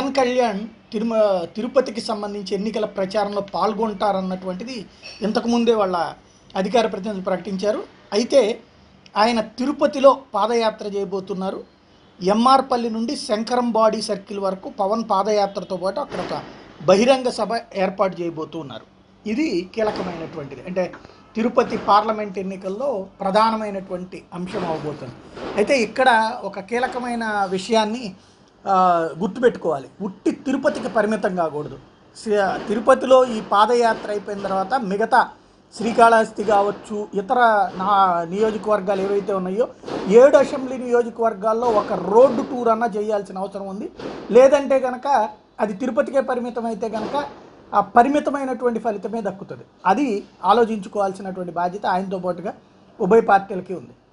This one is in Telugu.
పవన్ కళ్యాణ్ తిరుమ తిరుపతికి సంబంధించి ఎన్నికల ప్రచారంలో పాల్గొంటారన్నటువంటిది ఇంతకుముందే వాళ్ళ అధికార ప్రతినిధులు ప్రకటించారు అయితే ఆయన తిరుపతిలో పాదయాత్ర చేయబోతున్నారు ఎంఆర్పల్లి నుండి శంకరం బాడీ సర్కిల్ వరకు పవన్ పాదయాత్రతో పాటు అక్కడ ఒక బహిరంగ సభ ఏర్పాటు చేయబోతున్నారు ఇది కీలకమైనటువంటిది అంటే తిరుపతి పార్లమెంట్ ఎన్నికల్లో ప్రధానమైనటువంటి అంశం అవబోతుంది అయితే ఇక్కడ ఒక కీలకమైన విషయాన్ని ఆ, గుర్తుపెట్టుకోవాలి ఉట్టి తిరుపతికి పరిమితం కాకూడదు శ్రీ- తిరుపతిలో ఈ పాదయాత్ర అయిపోయిన తర్వాత మిగతా శ్రీకాళహస్తి కావచ్చు ఇతర నా నియోజకవర్గాలు ఏవైతే ఉన్నాయో ఏడు అసెంబ్లీ నియోజకవర్గాల్లో ఒక రోడ్డు టూర్ అన్నా చేయాల్సిన అవసరం ఉంది లేదంటే కనుక అది తిరుపతికే పరిమితం అయితే కనుక ఆ పరిమితమైనటువంటి ఫలితమే దక్కుతుంది అది ఆలోచించుకోవాల్సినటువంటి బాధ్యత ఆయనతో పాటుగా ఉభయ పార్టీలకి ఉంది